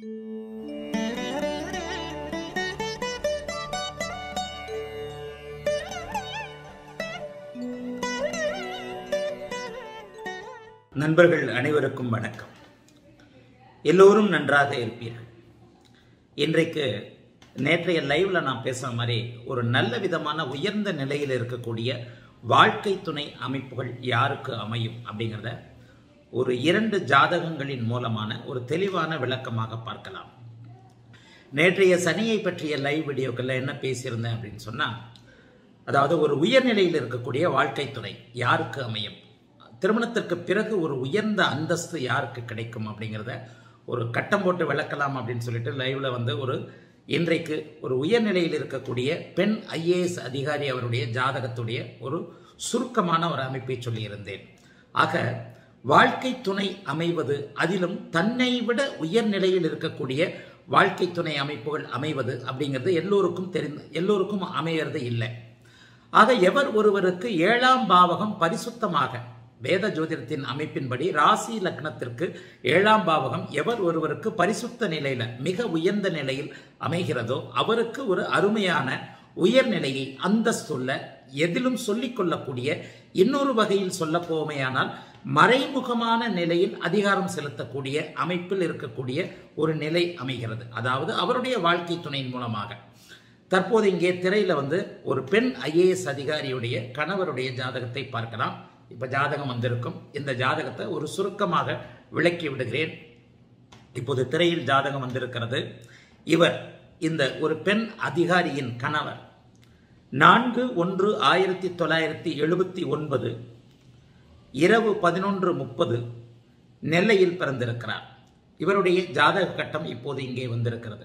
நண்பர்கள் அனைவருக்கும் வணக்கம் எல்லோரும் நன்றாக இருப்பீர்கள் இன்றைக்கு நேற்றைய லைவ்ல நான் பேசுற மாதிரி ஒரு நல்ல விதமான உயர்ந்த நிலையில் இருக்கக்கூடிய வாழ்க்கை துணை அமைப்புகள் யாருக்கு அமையும் அப்படிங்கிறத ஒரு இரண்டு ஜாதகங்களின் மூலமான ஒரு தெளிவான விளக்கமாக பார்க்கலாம் நேற்றைய சனியை பற்றிய லைவ் வீடியோக்களில் என்ன பேசியிருந்தேன் அப்படின்னு சொன்னால் அதாவது ஒரு உயர்நிலையில் இருக்கக்கூடிய வாழ்க்கை துணை யாருக்கு அமையும் திருமணத்திற்கு பிறகு ஒரு உயர்ந்த அந்தஸ்து யாருக்கு கிடைக்கும் அப்படிங்கிறத ஒரு கட்டம் போட்டு விளக்கலாம் அப்படின்னு சொல்லிட்டு லைவ்ல வந்து ஒரு இன்றைக்கு ஒரு உயர்நிலையில் இருக்கக்கூடிய பெண் ஐஏஎஸ் அதிகாரி அவருடைய ஜாதகத்துடைய ஒரு சுருக்கமான ஒரு அமைப்பை சொல்லியிருந்தேன் ஆக வாழ்க்கை துணை அமைவது அதிலும் தன்னை விட உயர்நிலையில் இருக்கக்கூடிய வாழ்க்கை துணை அமைப்புகள் அமைவது அப்படிங்கிறது எல்லோருக்கும் தெரிந்து எல்லோருக்கும் அமையறது இல்லை ஆக எவர் ஒருவருக்கு ஏழாம் பாவகம் பரிசுத்தமாக வேத ஜோதிடத்தின் அமைப்பின்படி ராசி லக்னத்திற்கு ஏழாம் பாவகம் எவர் ஒருவருக்கு பரிசுத்த நிலையில மிக உயர்ந்த நிலையில் அமைகிறதோ அவருக்கு ஒரு அருமையான உயர்நிலையை அந்தஸ்துள்ள எதிலும் சொல்லிக் கொள்ளக்கூடிய இன்னொரு வகையில் சொல்ல போமையானால் மறைமுகமான நிலையில் அதிகாரம் செலுத்தக்கூடிய அமைப்பில் இருக்கக்கூடிய ஒரு நிலை அமைகிறது அதாவது அவருடைய வாழ்க்கை துணையின் மூலமாக தற்போது இங்கே திரையில வந்து ஒரு பெண் ஐஏஎஸ் அதிகாரியுடைய கணவருடைய ஜாதகத்தை பார்க்கலாம் இப்ப ஜாதகம் வந்திருக்கும் இந்த ஜாதகத்தை ஒரு சுருக்கமாக விளக்கி விடுகிறேன் இப்போது திரையில் ஜாதகம் வந்திருக்கிறது இவர் இந்த ஒரு பெண் அதிகாரியின் கணவர் நான்கு ஒன்று ஆயிரத்தி தொள்ளாயிரத்தி எழுபத்தி ஒன்பது இரவு பதினொன்று முப்பது நெல்லையில் பிறந்திருக்கிறார் இவருடைய ஜாதக கட்டம் இப்போது இங்கே வந்திருக்கிறது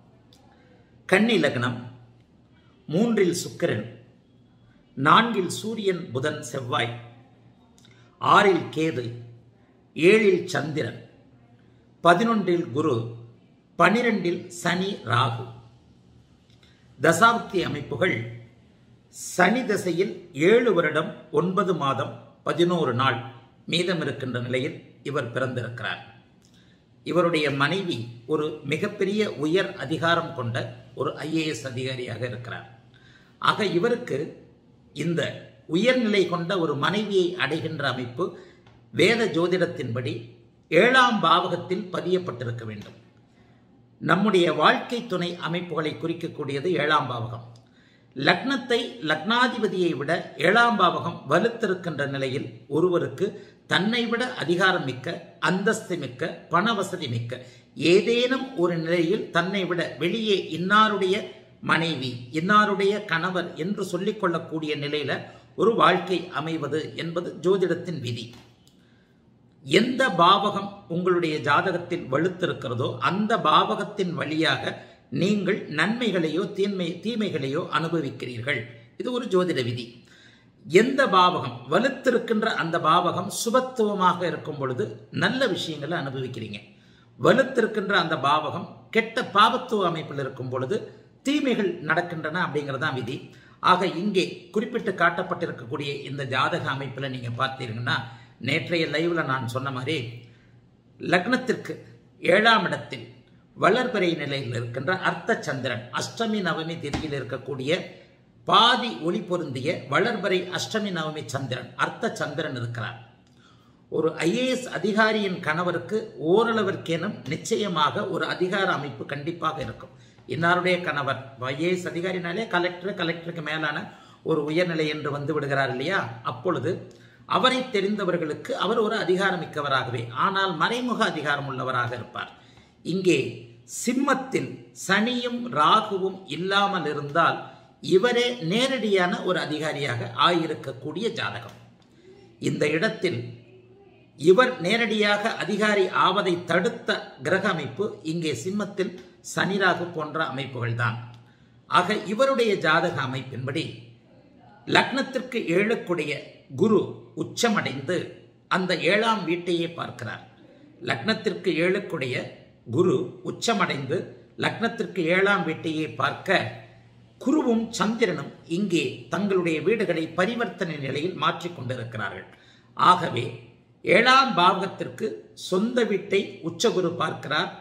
கன்னி லக்னம் மூன்றில் சுக்கிரன் நான்கில் சூரியன் புதன் செவ்வாய் ஆறில் கேது ஏழில் சந்திரன் பதினொன்றில் குரு பனிரெண்டில் சனி ராகு தசாப்தி அமைப்புகள் சனி திசையில் ஏழு வருடம் ஒன்பது மாதம் பதினோரு நாள் மீதம் இருக்கின்ற நிலையில் இவர் பிறந்திருக்கிறார் இவருடைய மனைவி ஒரு மிகப்பெரிய உயர் அதிகாரம் கொண்ட ஒரு ஐஏஎஸ் அதிகாரியாக இருக்கிறார் ஆக இவருக்கு இந்த உயர்நிலை கொண்ட ஒரு மனைவியை அடைகின்ற அமைப்பு வேத ஜோதிடத்தின்படி ஏழாம் பாவகத்தில் பதியப்பட்டிருக்க வேண்டும் நம்முடைய வாழ்க்கை துணை அமைப்புகளை குறிக்கக்கூடியது ஏழாம் பாவகம் லக்னத்தை லக்னாதிபதியை விட ஏழாம் பாவகம் வலுத்திருக்கின்ற நிலையில் ஒருவருக்கு தன்னை விட அதிகாரம் மிக்க அந்தஸ்து மிக்க பண வசதி மிக்க ஏதேனும் ஒரு நிலையில் தன்னை விட வெளியே இன்னாருடைய மனைவி இன்னாருடைய கணவர் என்று சொல்லிக்கொள்ளக்கூடிய நிலையில ஒரு வாழ்க்கை அமைவது என்பது ஜோதிடத்தின் விதி எந்த பாவகம் உங்களுடைய ஜாதகத்தில் வலுத்திருக்கிறதோ அந்த பாவகத்தின் வழியாக நீங்கள் நன்மைகளையோ தீன்மை தீமைகளையோ அனுபவிக்கிறீர்கள் இது ஒரு ஜோதிட விதி எந்த பாவகம் வலுத்திருக்கின்ற அந்த பாவகம் சுபத்துவமாக இருக்கும் பொழுது நல்ல விஷயங்களை அனுபவிக்கிறீங்க வலுத்திருக்கின்ற அந்த பாவகம் கெட்ட பாவத்துவ அமைப்பில் இருக்கும் பொழுது தீமைகள் நடக்கின்றன அப்படிங்கிறதான் விதி ஆக இங்கே குறிப்பிட்டு காட்டப்பட்டிருக்கக்கூடிய இந்த ஜாதக அமைப்பில் நீங்க பார்த்தீங்கன்னா நேற்றைய லைவ்ல நான் சொன்ன மாதிரி லக்னத்திற்கு ஏழாம் இடத்தில் வளர்பிறை நிலையில் இருக்கின்ற அர்த்த சந்திரன் அஷ்டமி நவமி திதியில் இருக்கக்கூடிய பாதி ஒளி பொருந்திய வளர்பிறை அஷ்டமி நவமி சந்திரன் அர்த்த சந்திரன் இருக்கிறார் ஒரு ஐஏஎஸ் அதிகாரியின் கணவருக்கு ஓரளவிற்கேனும் நிச்சயமாக ஒரு அதிகார அமைப்பு கண்டிப்பாக இருக்கும் இன்னாருடைய கணவர் ஐஏஎஸ் அதிகாரினாலே கலெக்டர் கலெக்டருக்கு மேலான ஒரு உயர்நிலை என்று வந்து விடுகிறார் இல்லையா அப்பொழுது அவரை தெரிந்தவர்களுக்கு அவர் ஒரு அதிகாரமிக்கவராகவே ஆனால் மறைமுக அதிகாரம் உள்ளவராக இருப்பார் இங்கே சிம்மத்தில் சனியும் ராகுவும் இல்லாமல் இருந்தால் இவரே நேரடியான ஒரு அதிகாரியாக ஆயிருக்கக்கூடிய ஜாதகம் இந்த இடத்தில் இவர் நேரடியாக அதிகாரி ஆவதை தடுத்த கிரக அமைப்பு இங்கே சிம்மத்தில் சனிராகு போன்ற அமைப்புகள் தான் ஆக இவருடைய ஜாதக அமைப்பின்படி லக்னத்திற்கு ஏழுக்குடைய குரு உச்சமடைந்து அந்த ஏழாம் வீட்டையே பார்க்கிறார் லக்னத்திற்கு ஏழுக்குடைய குரு உச்சமடைந்து லக்னத்திற்கு ஏழாம் வீட்டையே பார்க்க குருவும் சந்திரனும் இங்கே தங்களுடைய வீடுகளை பரிவர்த்தனை நிலையில் மாற்றிக் கொண்டிருக்கிறார்கள் ஆகவே ஏழாம் பாவகத்திற்கு சொந்த வீட்டை உச்சகுரு பார்க்கிறார்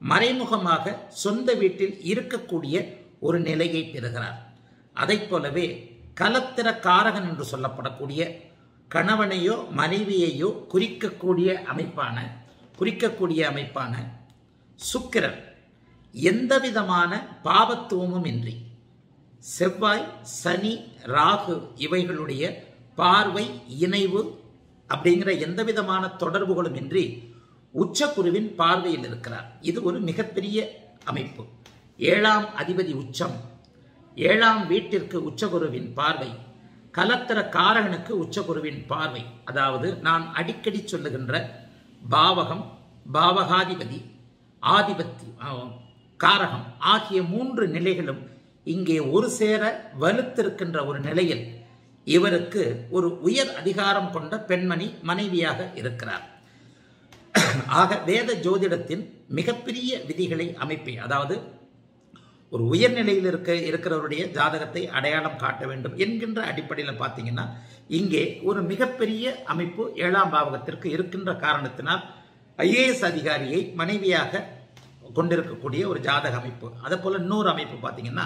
மறைமுகமாக சொந்த வீட்டில் இருக்கக்கூடிய ஒரு நிலையை பெறுகிறார் அதைப் போலவே கலத்திர காரகன் என்று சொல்லப்படக்கூடிய கணவனையோ மனைவியையோ குறிக்கக்கூடிய அமைப்பான குறிக்கக்கூடிய அமைப்பான சுக்கிரன் எந்தவிதமான பாவத்துவமும் இன்றி செவ்வாய் சனி ராகு இவைகளுடைய பார்வை இணைவு அப்படிங்கிற எந்தவிதமான தொடர்புகளும் இன்றி உச்சக்குருவின் பார்வையில் இருக்கிறார் இது ஒரு மிகப்பெரிய அமைப்பு ஏழாம் அதிபதி உச்சம் ஏழாம் வீட்டிற்கு உச்சகுருவின் பார்வை கலத்திர காரகனுக்கு உச்சகுருவின் பார்வை அதாவது நான் அடிக்கடி சொல்லுகின்ற பாவகம் பாவகாதிபதி ஆதிபத்தி காரகம் ஆகிய மூன்று நிலைகளும் இங்கே ஒரு சேர வலுத்திருக்கின்ற ஒரு நிலையில் இவருக்கு ஒரு உயர் அதிகாரம் கொண்ட பெண்மணி மனைவியாக இருக்கிறார் ஆக வேத ஜோதிடத்தின் மிகப்பெரிய விதிகளை அமைப்பே அதாவது ஒரு உயர்நிலையில் இருக்க இருக்கிறவருடைய ஜாதகத்தை அடையாளம் காட்ட வேண்டும் என்கின்ற அடிப்படையில் பார்த்தீங்கன்னா இங்கே ஒரு மிகப்பெரிய அமைப்பு ஏழாம் பாவகத்திற்கு இருக்கின்ற காரணத்தினால் ஐஏஎஸ் அதிகாரியை மனைவியாக கொண்டிருக்கக்கூடிய ஒரு ஜாதக அமைப்பு அதே போல இன்னொரு அமைப்பு பார்த்தீங்கன்னா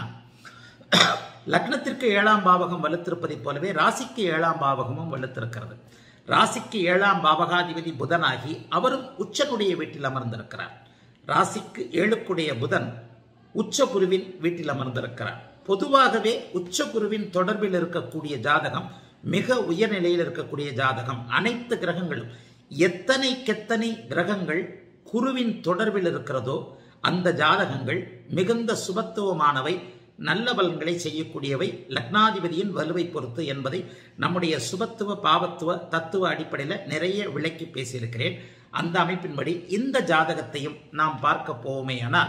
லக்னத்திற்கு ஏழாம் பாவகம் வலுத்திருப்பதைப் போலவே ராசிக்கு ஏழாம் பாவகமும் வலுத்திருக்கிறது ராசிக்கு ஏழாம் பாவகாதிபதி புதனாகி அவரும் உச்சனுடைய வீட்டில் அமர்ந்திருக்கிறார் ராசிக்கு ஏழுக்குடைய புதன் உச்சகுருவின் வீட்டில் அமர்ந்திருக்கிறார் பொதுவாகவே உச்சகுருவின் தொடர்பில் இருக்கக்கூடிய ஜாதகம் மிக உயர்நிலையில் இருக்கக்கூடிய ஜாதகம் அனைத்து கிரகங்களும் எத்தனைக்கெத்தனை கிரகங்கள் குருவின் தொடர்பில் இருக்கிறதோ அந்த ஜாதகங்கள் மிகுந்த சுபத்துவமானவை நல்ல பலன்களை செய்யக்கூடியவை லக்னாதிபதியின் வலுவை பொறுத்து என்பதை நம்முடைய சுபத்துவ பாவத்துவ தத்துவ அடிப்படையில் நிறைய விளக்கி பேசியிருக்கிறேன் அந்த அமைப்பின்படி இந்த ஜாதகத்தையும் நாம் பார்க்க போவோமேயானால்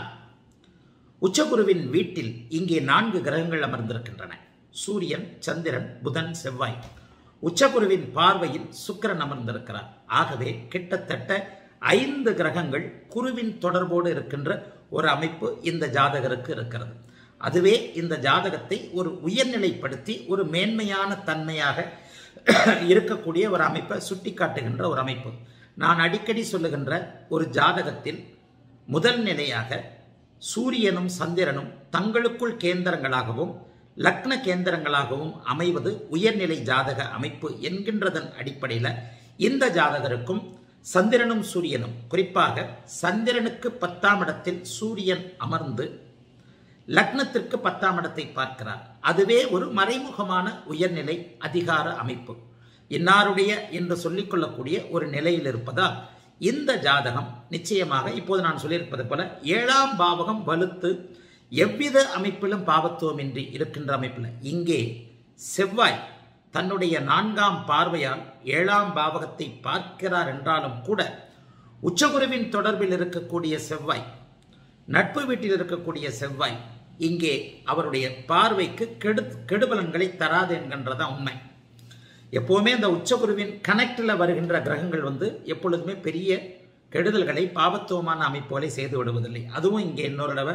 உச்சகுருவின் வீட்டில் இங்கே நான்கு கிரகங்கள் அமர்ந்திருக்கின்றன சூரியன் சந்திரன் புதன் செவ்வாய் உச்சகுருவின் பார்வையில் சுக்கிரன் அமர்ந்திருக்கிறார் ஆகவே கிட்டத்தட்ட ஐந்து கிரகங்கள் குருவின் தொடர்போடு இருக்கின்ற ஒரு அமைப்பு இந்த ஜாதகருக்கு இருக்கிறது அதுவே இந்த ஜாதகத்தை ஒரு உயர்நிலைப்படுத்தி ஒரு மேன்மையான தன்மையாக இருக்கக்கூடிய ஒரு அமைப்பை சுட்டிக்காட்டுகின்ற ஒரு அமைப்பு நான் அடிக்கடி சொல்லுகின்ற ஒரு ஜாதகத்தில் முதல் நிலையாக சூரியனும் சந்திரனும் தங்களுக்குள் கேந்திரங்களாகவும் லக்ன கேந்திரங்களாகவும் அமைவது உயர்நிலை ஜாதக அமைப்பு என்கின்றதன் அடிப்படையில் இந்த ஜாதகருக்கும் சந்திரனும் சூரியனும் குறிப்பாக சந்திரனுக்கு பத்தாம் இடத்தில் சூரியன் அமர்ந்து லக்னத்திற்கு பத்தாம் இடத்தை பார்க்கிறார் அதுவே ஒரு மறைமுகமான உயர்நிலை அதிகார அமைப்பு இன்னாருடைய என்று சொல்லிக்கொள்ளக்கூடிய ஒரு நிலையில் இருப்பதால் இந்த ஜாதகம் நிச்சயமாக இப்போது நான் சொல்லியிருப்பது போல ஏழாம் பாவகம் வலுத்து எவ்வித அமைப்பிலும் பாவத்துவமின்றி இருக்கின்ற அமைப்பில் இங்கே செவ்வாய் தன்னுடைய நான்காம் பார்வையால் ஏழாம் பாவகத்தை பார்க்கிறார் என்றாலும் கூட உச்சகுருவின் தொடர்பில் இருக்கக்கூடிய செவ்வாய் நட்பு வீட்டில் இருக்கக்கூடிய செவ்வாய் இங்கே அவருடைய பார்வைக்கு கெடு கெடுபலன்களை தராது என்கின்றதான் உண்மை எப்போவுமே அந்த உச்சகுருவின் கனெக்டில் வருகின்ற கிரகங்கள் வந்து எப்பொழுதுமே பெரிய கெடுதல்களை பாவத்துவமான அமைப்புகளை செய்து விடுவதில்லை அதுவும் இங்கே இன்னொரு தடவை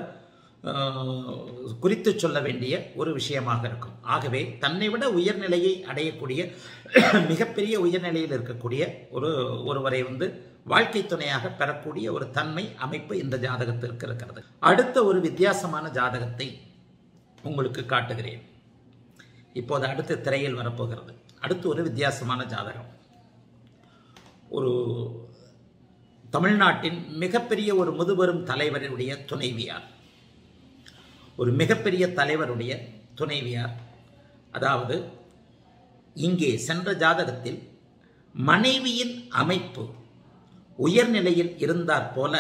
குறித்து சொல்ல வேண்டிய ஒரு விஷயமாக இருக்கும் ஆகவே தன்னை விட உயர்நிலையை அடையக்கூடிய மிகப்பெரிய உயர்நிலையில் இருக்கக்கூடிய ஒரு ஒருவரை வந்து வாழ்க்கை துணையாக பெறக்கூடிய ஒரு தன்மை அமைப்பு இந்த ஜாதகத்திற்கு இருக்கிறது அடுத்த ஒரு வித்தியாசமான ஜாதகத்தை உங்களுக்கு காட்டுகிறேன் இப்போது அடுத்த திரையில் வரப்போகிறது அடுத்து ஒரு வித்தியாசமான ஜாதகம் ஒரு தமிழ்நாட்டின் மிகப்பெரிய ஒரு முதுபெரும் தலைவருடைய துணைவியார் ஒரு மிகப்பெரிய தலைவருடைய துணைவியார் அதாவது இங்கே சென்ற ஜாதகத்தில் மனைவியின் அமைப்பு உயர்நிலையில் இருந்தாற் போல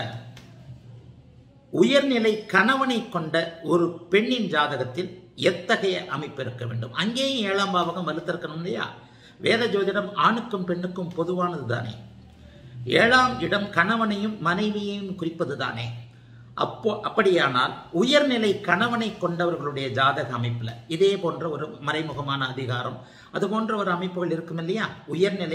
உயர்நிலை கணவனை கொண்ட ஒரு பெண்ணின் ஜாதகத்தில் எத்தகைய அமைப்பு இருக்க வேண்டும் அங்கேயும் ஏழாம் பாவகம் வலுத்திருக்கணும் இல்லையா வேத ஜோதிடம் ஆணுக்கும் பெண்ணுக்கும் பொதுவானது தானே ஏழாம் இடம் கணவனையும் மனைவியையும் குறிப்பது தானே அப்போ அப்படியானால் உயர்நிலை கணவனை கொண்டவர்களுடைய ஜாதக அமைப்பில் இதே போன்ற ஒரு மறைமுகமான அதிகாரம் அது போன்ற ஒரு அமைப்புகள் இருக்கும் இல்லையா உயர்நிலை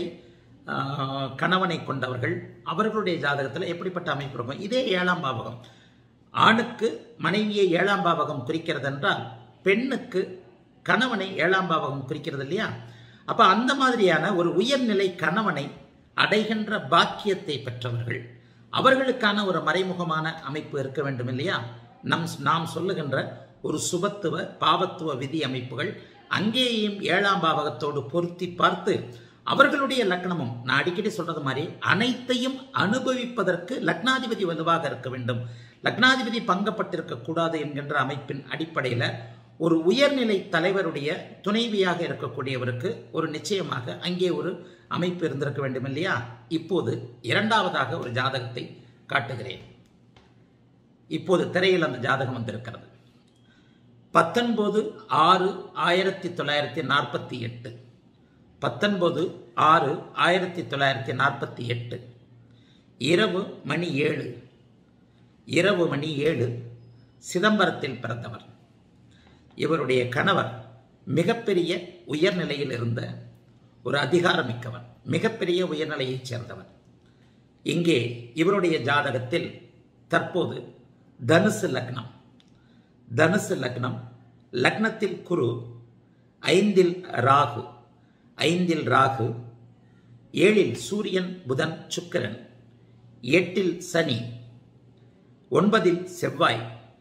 கணவனை கொண்டவர்கள் அவர்களுடைய ஜாதகத்தில் எப்படிப்பட்ட அமைப்பு இருக்கும் இதே ஏழாம் பாவகம் ஆணுக்கு மனைவியை ஏழாம் பாவகம் குறிக்கிறது என்றால் பெண்ணுக்கு கணவனை ஏழாம் பாவகம் குறிக்கிறது இல்லையா அப்ப அந்த மாதிரியான ஒரு உயர்நிலை கணவனை அடைகின்ற பாக்கியத்தை பெற்றவர்கள் அவர்களுக்கான ஒரு மறைமுகமான அமைப்பு இருக்க வேண்டும் இல்லையா நம் நாம் சொல்லுகின்ற ஒரு சுபத்துவ பாவத்துவ விதி அமைப்புகள் அங்கேயும் ஏழாம் பாவகத்தோடு பொருத்தி பார்த்து அவர்களுடைய லக்னமும் நான் அடிக்கடி சொல்றது மாதிரி அனைத்தையும் அனுபவிப்பதற்கு லக்னாதிபதி வலுவாக இருக்க வேண்டும் லக்னாதிபதி பங்கப்பட்டிருக்க கூடாது என்கின்ற அமைப்பின் அடிப்படையில் ஒரு உயர்நிலை தலைவருடைய துணைவியாக இருக்கக்கூடியவருக்கு ஒரு நிச்சயமாக அங்கே ஒரு அமைப்பு இருந்திருக்க வேண்டும் இல்லையா இப்போது இரண்டாவதாக ஒரு ஜாதகத்தை காட்டுகிறேன் இப்போது திரையில் அந்த ஜாதகம் வந்திருக்கிறது பத்தொன்பது ஆறு ஆயிரத்தி தொள்ளாயிரத்தி நாற்பத்தி எட்டு பத்தொன்பது ஆறு ஆயிரத்தி தொள்ளாயிரத்தி நாற்பத்தி எட்டு இரவு மணி ஏழு இரவு மணி ஏழு சிதம்பரத்தில் பிறந்தவர் இவருடைய கணவர் மிகப்பெரிய உயர்நிலையில் இருந்த ஒரு அதிகாரமிக்கவர் மிகப்பெரிய உயர்நிலையைச் சேர்ந்தவர் இங்கே இவருடைய ஜாதகத்தில் தற்போது தனுசு லக்னம் தனுசு லக்னம் லக்னத்தில் குரு ஐந்தில் ராகு ஐந்தில் ராகு ஏழில் சூரியன் புதன் சுக்கிரன் எட்டில் சனி ஒன்பதில் செவ்வாய்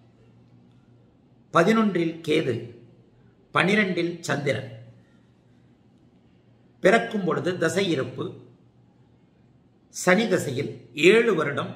பதினொன்றில் கேது பனிரெண்டில் சந்திரன் பிறக்கும் பொழுது தசை இருப்பு சனி தசையில் ஏழு வருடம்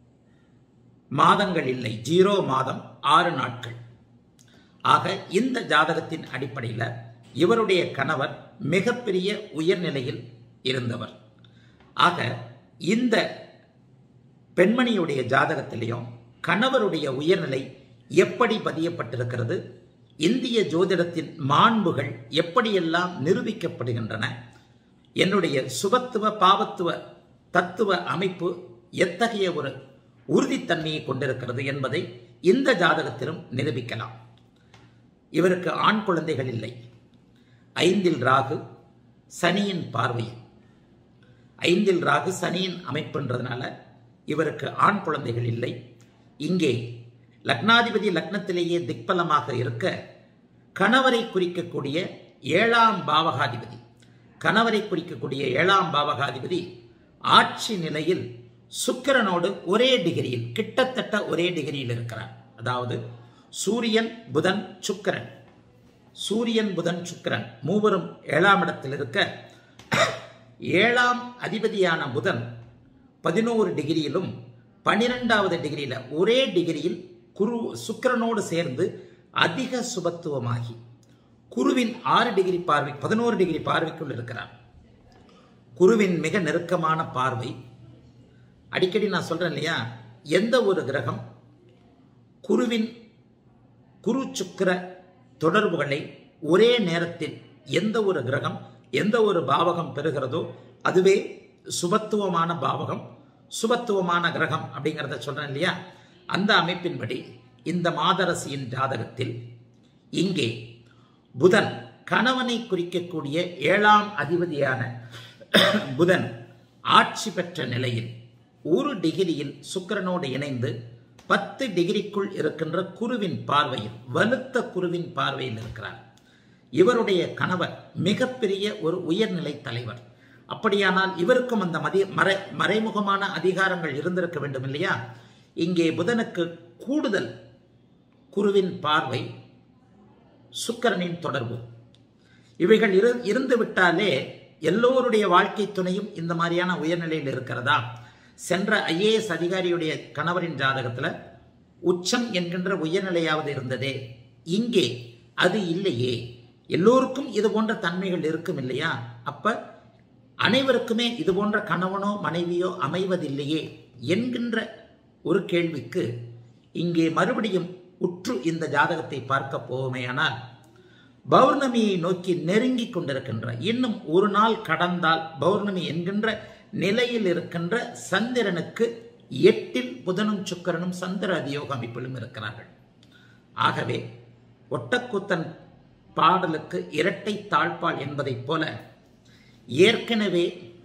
மாதங்கள் இல்லை ஜீரோ மாதம் ஆறு நாட்கள் ஆக இந்த ஜாதகத்தின் அடிப்படையில் இவருடைய கணவர் மிகப்பெரிய உயர்நிலையில் இருந்தவர் ஆக இந்த பெண்மணியுடைய ஜாதகத்திலையும் கணவருடைய உயர்நிலை எப்படி பதியப்பட்டிருக்கிறது இந்திய ஜோதிடத்தின் மாண்புகள் எப்படியெல்லாம் நிரூபிக்கப்படுகின்றன என்னுடைய சுபத்துவ பாவத்துவ தத்துவ அமைப்பு எத்தகைய ஒரு உறுதித்தன்மையை கொண்டிருக்கிறது என்பதை இந்த ஜாதகத்திலும் நிரூபிக்கலாம் இவருக்கு ஆண் குழந்தைகள் இல்லை ஐந்தில் ராகு சனியின் பார்வை ஐந்தில் ராகு சனியின் அமைப்புன்றதுனால இவருக்கு ஆண் குழந்தைகள் இல்லை இங்கே லக்னாதிபதி லக்னத்திலேயே திக்பலமாக இருக்க கணவரை குறிக்கக்கூடிய ஏழாம் பாவகாதிபதி கணவரை குறிக்கக்கூடிய ஏழாம் பாவகாதிபதி ஆட்சி நிலையில் சுக்கிரனோடு ஒரே டிகிரியில் கிட்டத்தட்ட ஒரே டிகிரியில் இருக்கிறார் அதாவது சூரியன் புதன் சுக்கிரன் சூரியன் புதன் சுக்கிரன் மூவரும் ஏழாம் இடத்தில் இருக்க ஏழாம் அதிபதியான புதன் பதினோரு டிகிரியிலும் பனிரெண்டாவது டிகிரியில் ஒரே டிகிரியில் குரு சுக்கிரனோடு சேர்ந்து அதிக சுபத்துவமாகி குருவின் ஆறு டிகிரி பார்வை பதினோரு டிகிரி பார்வைக்குள் இருக்கிறார் குருவின் மிக நெருக்கமான பார்வை அடிக்கடி நான் சொல்றேன் இல்லையா எந்த ஒரு கிரகம் குருவின் குரு சுக்கிர தொடர்புகளை ஒரே நேரத்தில் எந்த ஒரு கிரகம் எந்த ஒரு பாவகம் பெறுகிறதோ அதுவே சுபத்துவமான பாவகம் சுபத்துவமான கிரகம் அப்படிங்கிறத சொல்றேன் இல்லையா அந்த அமைப்பின்படி இந்த மாதரசியின் ஜாதகத்தில் இங்கே புதன் கணவனை குறிக்கக்கூடிய ஏழாம் அதிபதியான புதன் ஆட்சி பெற்ற நிலையில் ஒரு டிகிரியில் சுக்கிரனோடு இணைந்து பத்து டிகிரிக்குள் இருக்கின்ற குருவின் பார்வையில் வலுத்த குருவின் பார்வையில் இருக்கிறார் இவருடைய கணவர் மிகப்பெரிய ஒரு உயர்நிலை தலைவர் அப்படியானால் இவருக்கும் அந்த மதி மறை மறைமுகமான அதிகாரங்கள் இருந்திருக்க வேண்டும் இல்லையா இங்கே புதனுக்கு கூடுதல் குருவின் பார்வை சுக்கரனின் தொடர்பு இவைகள் இரு இருந்து விட்டாலே எல்லோருடைய வாழ்க்கை துணையும் இந்த மாதிரியான உயர்நிலையில் இருக்கிறதா சென்ற ஐஏஎஸ் அதிகாரியுடைய கணவரின் ஜாதகத்துல உச்சம் என்கின்ற உயர்நிலையாவது இருந்ததே இங்கே அது இல்லையே எல்லோருக்கும் இது போன்ற தன்மைகள் இருக்கும் இல்லையா அப்ப அனைவருக்குமே இது போன்ற கணவனோ மனைவியோ அமைவதில்லையே என்கின்ற ஒரு கேள்விக்கு இங்கே மறுபடியும் உற்று இந்த ஜாதகத்தை பார்க்க போவோமேயானால் பௌர்ணமியை நோக்கி நெருங்கி கொண்டிருக்கின்ற இன்னும் ஒரு நாள் கடந்தால் பௌர்ணமி என்கின்ற நிலையில் இருக்கின்ற சந்திரனுக்கு எட்டில் புதனும் சுக்கரனும் சந்திர அதியோக அமைப்பிலும் இருக்கிறார்கள் ஆகவே ஒட்டக்கூத்தன் பாடலுக்கு இரட்டை தாழ்பால் என்பதைப் போல ஏற்கனவே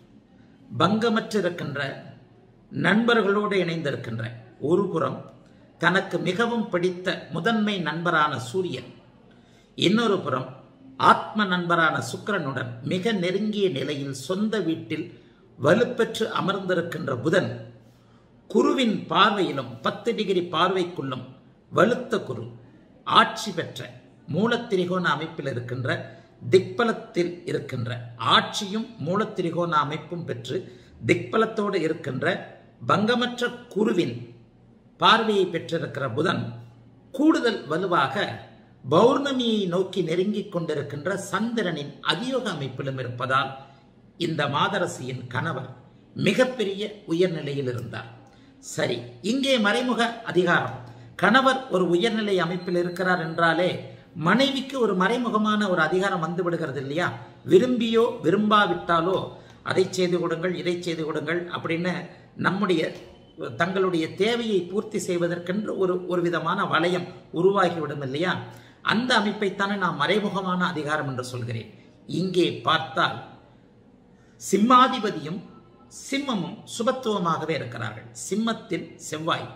பங்கமற்றிருக்கின்ற நண்பர்களோடு இணைந்திருக்கின்ற ஒரு புறம் தனக்கு மிகவும் பிடித்த முதன்மை நண்பரான சூரியன் இன்னொரு புறம் ஆத்ம நண்பரான சுக்கிரனுடன் மிக நெருங்கிய நிலையில் சொந்த வீட்டில் வலுப்பெற்று அமர்ந்திருக்கின்ற புதன் குருவின் பார்வையிலும் பத்து டிகிரி பார்வைக்குள்ளும் வலுத்த குரு ஆட்சி பெற்ற மூலத்திரிகோண அமைப்பில் இருக்கின்ற திக்பலத்தில் இருக்கின்ற ஆட்சியும் மூலத்திரிகோண அமைப்பும் பெற்று திக்பலத்தோடு இருக்கின்ற பங்கமற்ற குருவின் பார்வையை பெற்றிருக்கிற புதன் கூடுதல் வலுவாக பௌர்ணமியை நோக்கி நெருங்கிக் கொண்டிருக்கின்ற சந்திரனின் அதியோக அமைப்பிலும் இருப்பதால் இந்த மாதரசியின் கணவர் மிகப்பெரிய உயர்நிலையில் இருந்தார் சரி இங்கே மறைமுக அதிகாரம் கணவர் ஒரு உயர்நிலை அமைப்பில் இருக்கிறார் என்றாலே மனைவிக்கு ஒரு மறைமுகமான ஒரு அதிகாரம் வந்து விடுகிறது இல்லையா விரும்பியோ விரும்பாவிட்டாலோ அதை செய்து கொடுங்கள் இதை செய்து கொடுங்கள் அப்படின்னு நம்முடைய தங்களுடைய தேவையை பூர்த்தி செய்வதற்கென்று ஒரு ஒரு விதமான வளையம் உருவாகிவிடும் இல்லையா அந்த அமைப்பைத்தானே நான் மறைமுகமான அதிகாரம் என்று சொல்கிறேன் இங்கே பார்த்தால் சிம்மாதிபதியும் சிம்மமும் சுபத்துவமாகவே இருக்கிறார்கள் சிம்மத்தில் செவ்வாய்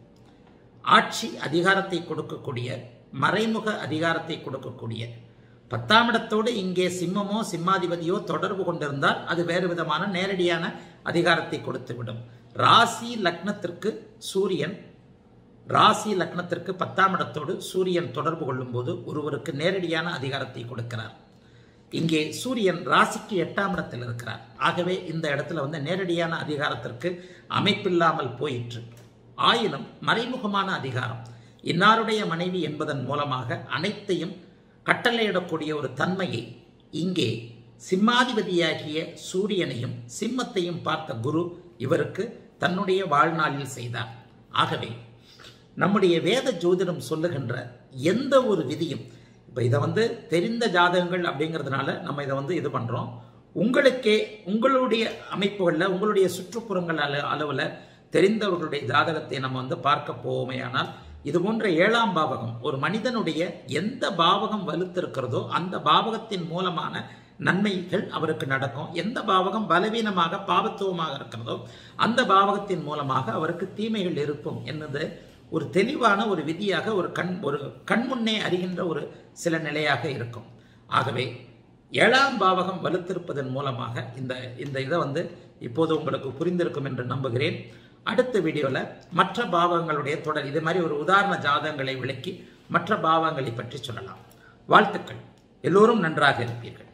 ஆட்சி அதிகாரத்தை கொடுக்கக்கூடிய மறைமுக அதிகாரத்தை கொடுக்கக்கூடிய பத்தாம் இடத்தோடு இங்கே சிம்மமோ சிம்மாதிபதியோ தொடர்பு கொண்டிருந்தால் அது வேறு விதமான நேரடியான அதிகாரத்தை கொடுத்துவிடும் ராசி லக்னத்திற்கு சூரியன் ராசி லக்னத்திற்கு பத்தாம் இடத்தோடு சூரியன் தொடர்பு கொள்ளும்போது ஒருவருக்கு நேரடியான அதிகாரத்தை கொடுக்கிறார் இங்கே சூரியன் ராசிக்கு எட்டாம் இடத்தில் இருக்கிறார் ஆகவே இந்த இடத்துல வந்து நேரடியான அதிகாரத்திற்கு அமைப்பில்லாமல் போயிற்று ஆயினும் மறைமுகமான அதிகாரம் இன்னாருடைய மனைவி என்பதன் மூலமாக அனைத்தையும் கட்டளையிடக்கூடிய ஒரு தன்மையை இங்கே சிம்மாதிபதியாகிய சூரியனையும் சிம்மத்தையும் பார்த்த குரு இவருக்கு தன்னுடைய வாழ்நாளில் செய்தார் ஆகவே நம்முடைய வேத ஜோதிடம் சொல்லுகின்ற எந்த ஒரு விதியும் இப்போ இதை வந்து தெரிந்த ஜாதகங்கள் அப்படிங்கிறதுனால நம்ம இதை வந்து இது பண்ணுறோம் உங்களுக்கே உங்களுடைய அமைப்புகளில் உங்களுடைய சுற்றுப்புறங்கள் அள அளவில் தெரிந்தவர்களுடைய ஜாதகத்தை நம்ம வந்து பார்க்க போவோமேயானால் இது போன்ற ஏழாம் பாவகம் ஒரு மனிதனுடைய எந்த பாவகம் வலுத்திருக்கிறதோ அந்த பாவகத்தின் மூலமான நன்மைகள் அவருக்கு நடக்கும் எந்த பாவகம் பலவீனமாக பாவத்துவமாக இருக்கிறதோ அந்த பாவகத்தின் மூலமாக அவருக்கு தீமைகள் இருக்கும் என்னது ஒரு தெளிவான ஒரு விதியாக ஒரு கண் ஒரு கண்முன்னே அறிகின்ற ஒரு சில நிலையாக இருக்கும் ஆகவே ஏழாம் பாவகம் வலுத்திருப்பதன் மூலமாக இந்த இந்த இதை வந்து இப்போது உங்களுக்கு புரிந்திருக்கும் என்று நம்புகிறேன் அடுத்த வீடியோவில் மற்ற பாவங்களுடைய தொடர் இது மாதிரி ஒரு உதாரண ஜாதகங்களை விளக்கி மற்ற பாவங்களை பற்றி சொல்லலாம் வாழ்த்துக்கள் எல்லோரும் நன்றாக இருப்பீர்கள்